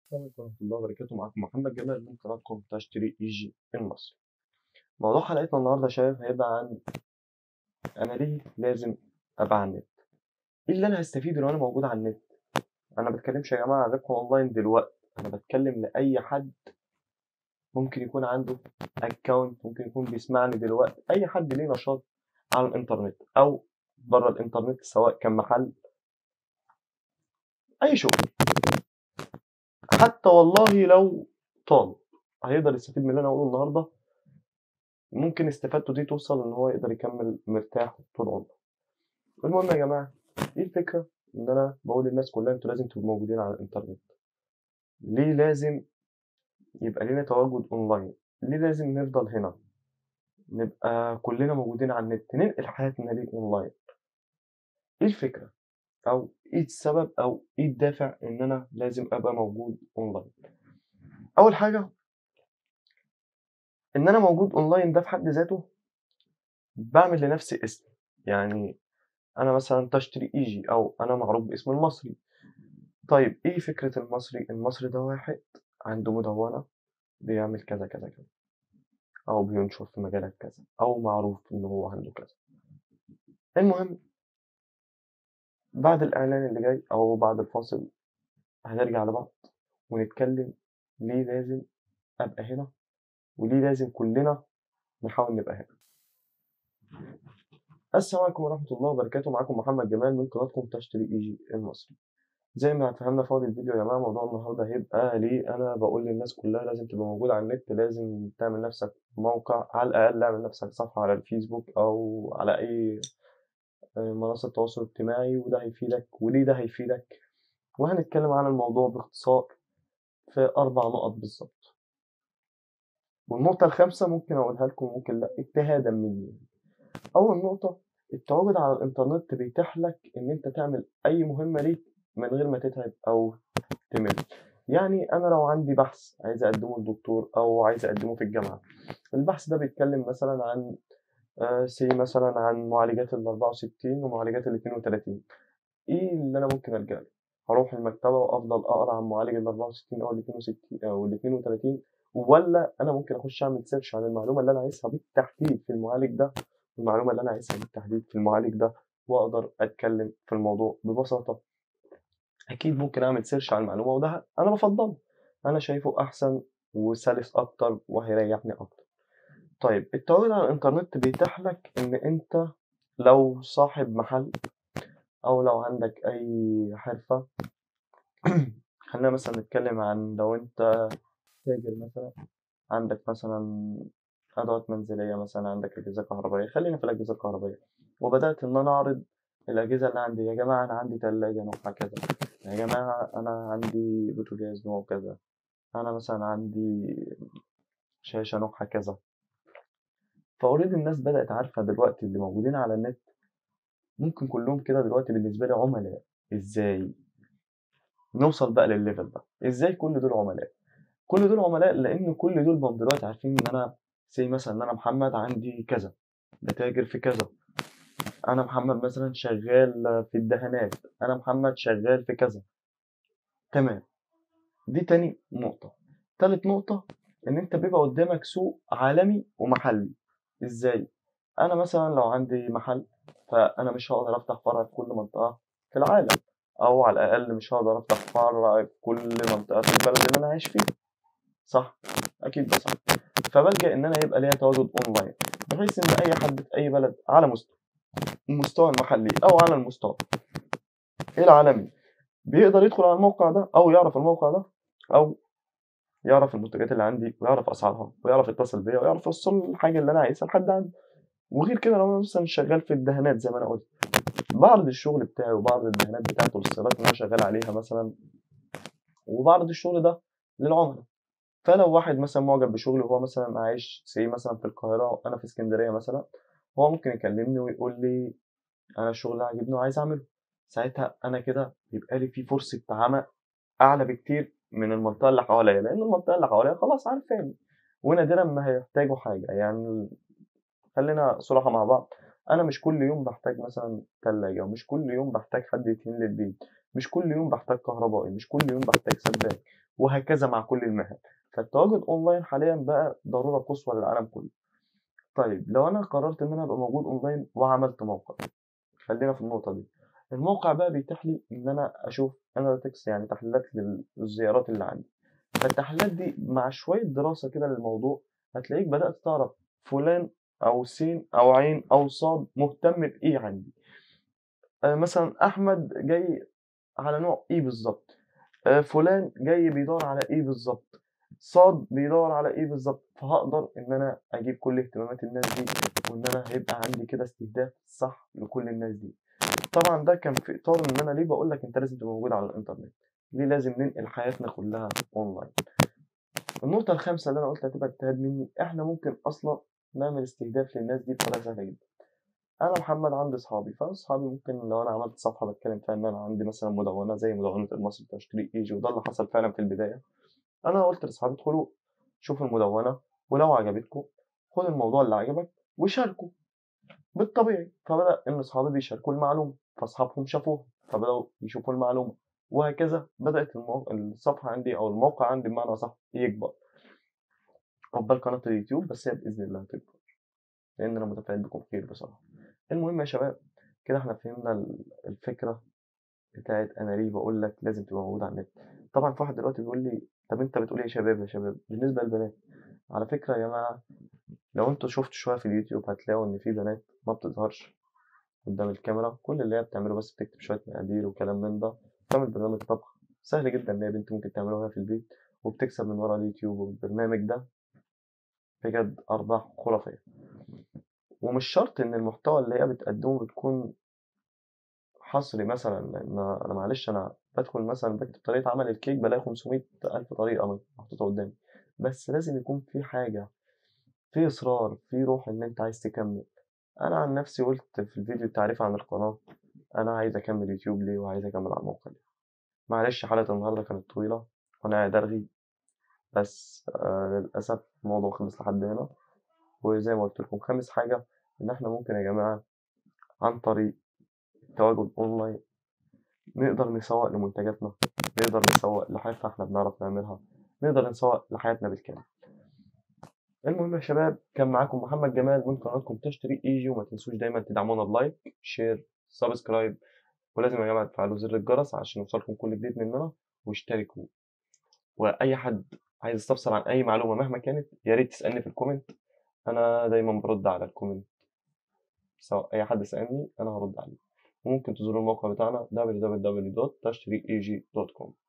السلام عليكم ورحمة الله وبركاته معاكم محمد جمال من قناتكم تشتري اي جي المصري موضوع حلقتنا النهاردة يا شباب هيبقى عن أنا ليه لازم أبقى على النت إيه اللي أنا هستفيده لو أنا موجود على النت أنا بتكلمش يا جماعة عن ربح أونلاين دلوقتي أنا بتكلم لأي حد ممكن يكون عنده أكونت ممكن يكون بيسمعني دلوقتي أي حد ليه نشاط على الإنترنت أو بره الإنترنت سواء كان محل أي شغل حتى والله لو طالب هيقدر يستفيد من اللي انا هقوله النهارده ممكن استفادته دي توصل ان هو يقدر يكمل مرتاح طول عمره المهم يا جماعه ايه الفكره ان انا بقول للناس كلها انتوا لازم تبقوا موجودين على الانترنت ليه لازم يبقى لنا تواجد اونلاين ليه لازم نفضل هنا نبقى كلنا موجودين على النت ننقل حياتنا ليه اونلاين ايه الفكره او ايه السبب او ايه الدافع ان انا لازم ابقى موجود اونلاين اول حاجه ان انا موجود اونلاين ده في حد ذاته بعمل لنفسي اسم يعني انا مثلا تشتري ايجي او انا معروف باسم المصري طيب ايه فكره المصري المصري ده واحد عنده مدونه بيعمل كذا كذا كذا او بينشر في مجالات كذا او معروف ان هو عنده كذا المهم بعد الإعلان اللي جاي أو بعد الفاصل هنرجع لبعض ونتكلم ليه لازم أبقى هنا وليه لازم كلنا نحاول نبقى هنا السلام عليكم ورحمة الله وبركاته معاكم محمد جمال من قناتكم تشتري اي جي المصري زي ما فهمنا في أول الفيديو يا جماعة موضوع النهاردة هيبقى ليه أنا بقول للناس كلها لازم تبقى موجود على النت لازم تعمل نفسك موقع على الأقل اعمل نفسك صفحة على الفيسبوك أو على أي منصة تواصل اجتماعي وده هيفيدك وليه ده هيفيدك وهنتكلم عن الموضوع باختصار في أربع نقط بالظبط والنقطة الخامسة ممكن أقولها لكم ممكن لأ اجتهادا مني أول نقطة التواجد على الإنترنت بيتيح لك إن أنت تعمل أي مهمة ليك من غير ما تتعب أو تمل يعني أنا لو عندي بحث عايز أقدمه للدكتور أو عايز أقدمه في الجامعة البحث ده بيتكلم مثلا عن سي مثلا عن معالجات ال 64 ومعالجات ال 32 ايه اللي انا ممكن الجا له هروح المكتبه وافضل اقرا عن معالج ال 64 او ال 62 او ال 32 ولا انا ممكن اخش اعمل سيرش عن المعلومه اللي انا عايزها بالتحديد في المعالج ده المعلومه اللي انا عايزها بالتحديد في المعالج ده واقدر اتكلم في الموضوع ببساطه اكيد ممكن اعمل سيرش عن المعلومه وده انا بفضله انا شايفه احسن وسلس اكتر وهيريحني اكتر طيب التواجد على الإنترنت بيتيح لك إن أنت لو صاحب محل أو لو عندك أي حرفة خلينا مثلا نتكلم عن لو أنت تاجر مثلا عندك مثلا أدوات منزلية مثلا عندك أجهزة كهربائية خلينا في الأجهزة الكهربائية وبدأت إن أنا أعرض الأجهزة اللي عندي يا جماعة أنا عندي تلاجة نوعها كذا يا جماعة أنا عندي بوتاجاز نوع كذا أنا مثلا عندي شاشة نوعها كذا فاوريدي الناس بدأت عارفة دلوقتي اللي موجودين على النت ممكن كلهم كده دلوقتي بالنسبة لي عملاء ازاي نوصل بقى للليفل ده ازاي كل دول عملاء كل دول عملاء لان كل دول بقوا دلوقتي عارفين ان انا زي مثلا ان انا محمد عندي كذا بتاجر في كذا انا محمد مثلا شغال في الدهانات انا محمد شغال في كذا تمام دي تاني نقطة تالت نقطة ان انت بيبقى قدامك سوق عالمي ومحلي ازاي انا مثلا لو عندي محل فانا مش هقدر افتح فرع في كل منطقه في العالم او على الاقل مش هقدر افتح فرع في كل منطقه في البلد اللي انا عايش فيه صح اكيد ده صح فبلجا ان انا يبقى ليا تواجد اونلاين بحيث ان اي حد في اي بلد على مستوى المستوى المحلي او على المستوى العالمي بيقدر يدخل على الموقع ده او يعرف الموقع ده او يعرف المنتجات اللي عندي ويعرف اسعارها ويعرف يتصل بيا ويعرف يوصل الحاجه اللي انا عايزها لحد عندي وغير كده لو انا مثلا شغال في الدهانات زي ما انا قلت بعرض الشغل بتاعي وبعرض الدهانات بتاعته للصيدليات اللي انا شغال عليها مثلا وبعرض الشغل ده للعملاء فلو واحد مثلا معجب بشغلي وهو مثلا عايش سي مثلا في القاهره وانا في اسكندريه مثلا هو ممكن يكلمني ويقول لي انا الشغل ده عاجبني وعايز اعمله ساعتها انا كده بيبقى لي في فرصه عمل اعلى بكتير من المنطقه اللي حواليا لان المنطقه اللي حواليا خلاص عارفاني ونادرا ما هيحتاجوا حاجه يعني خلينا صراحه مع بعض انا مش كل يوم بحتاج مثلا ثلاجه ومش كل يوم بحتاج حد يتهين لي البيت مش كل يوم بحتاج كهربائي مش كل يوم بحتاج سباك وهكذا مع كل المهن فالتواجد اونلاين حاليا بقى ضروره قصوى للعالم كله طيب لو انا قررت ان انا ابقى موجود اونلاين وعملت موقع خلينا في النقطه دي الموقع بقى بيتيح لي ان انا اشوف اناليتكس يعني تحليلات للزيارات اللي عندي فالتحليلات دي مع شويه دراسه كده للموضوع هتلاقيك بدات تعرف فلان او سين او عين او صاد مهتم بايه عندي آه مثلا احمد جاي على نوع ايه بالظبط آه فلان جاي بيدور على ايه بالظبط صاد بيدور على ايه بالظبط فهقدر ان انا اجيب كل اهتمامات الناس دي وان انا هيبقى عندي كده استهداف صح لكل الناس دي طبعا ده كان في اطار ان انا ليه بقول لك انت لازم تبقى موجود على الانترنت ليه لازم ننقل حياتنا كلها اونلاين النقطة الخامسة اللي أنا قلت هتبقى اجتهاد مني إحنا ممكن أصلا نعمل استهداف للناس دي بطريقة سهلة جدا أنا محمد عندي أصحابي فأصحابي ممكن لو أنا عملت صفحة بتكلم فيها إن أنا عندي مثلا مدونة زي مدونة المصري تشتري إيجي وده اللي حصل فعلا في البداية أنا قلت لأصحابي ادخلوا شوفوا المدونة ولو عجبتكم خد الموضوع اللي عجبك وشاركوا بالطبيعي فبدأ إن أصحابي بيشاركوا المعلومة فأصحابهم شافوها فبدأوا يشوفوا المعلومة وهكذا بدأت المو... الصفحة عندي أو الموقع عندي بمعنى صح يكبر عقبال قناة اليوتيوب بس هي بإذن الله هتكبر لأن أنا متفائل بكم خير بصراحة المهم يا شباب كده احنا فهمنا الفكرة بتاعت أنا ليه بقول لك لازم تبقى موجود على النت طبعا في واحد دلوقتي بيقول لي طب أنت بتقول إيه يا شباب يا شباب بالنسبة للبنات على فكرة يا جماعة لو انتوا شفتوا شوية في اليوتيوب هتلاقوا إن في بنات ما بتظهرش قدام الكاميرا كل اللي هي بتعمله بس بتكتب شوية مقادير وكلام من ده تعمل برنامج طبخ سهل جدا إن هي بنت ممكن تعمله وهي في البيت وبتكسب من ورا اليوتيوب والبرنامج ده بجد أرباح خرافية ومش شرط إن المحتوى اللي هي بتقدمه بتكون حصري مثلا لأن أنا معلش أنا بدخل مثلا بكتب طريقة عمل الكيك بلاقي 500 ألف طريقة محطوطة قدامي بس لازم يكون في حاجة في إصرار في روح إن أنت عايز تكمل أنا عن نفسي قلت في الفيديو التعريف عن القناة أنا عايز أكمل يوتيوب ليه وعايز أكمل على الموقع ليه معلش حلقة النهاردة كانت طويلة وأنا قاعد أرغي بس آه للأسف الموضوع خلص لحد هنا وزي ما قلت لكم خامس حاجة إن إحنا ممكن يا جماعة عن طريق التواجد أونلاين نقدر نسوق لمنتجاتنا نقدر نسوق لحاجة إحنا بنعرف نعملها نقدر نسوق لحياتنا بالكامل المهم يا شباب كان معاكم محمد جمال من قناتكم تشتري ايجي وما تنسوش دايما تدعمونا بلايك شير سبسكرايب ولازم يا جماعه تفعلوا زر الجرس عشان يوصلكم كل جديد مننا واشتركوا واي حد عايز يستفسر عن اي معلومه مهما كانت يا ريت تسالني في الكومنت انا دايما برد على الكومنت سواء اي حد سالني انا هرد عليه وممكن تزوروا الموقع بتاعنا www.tashtreeg.com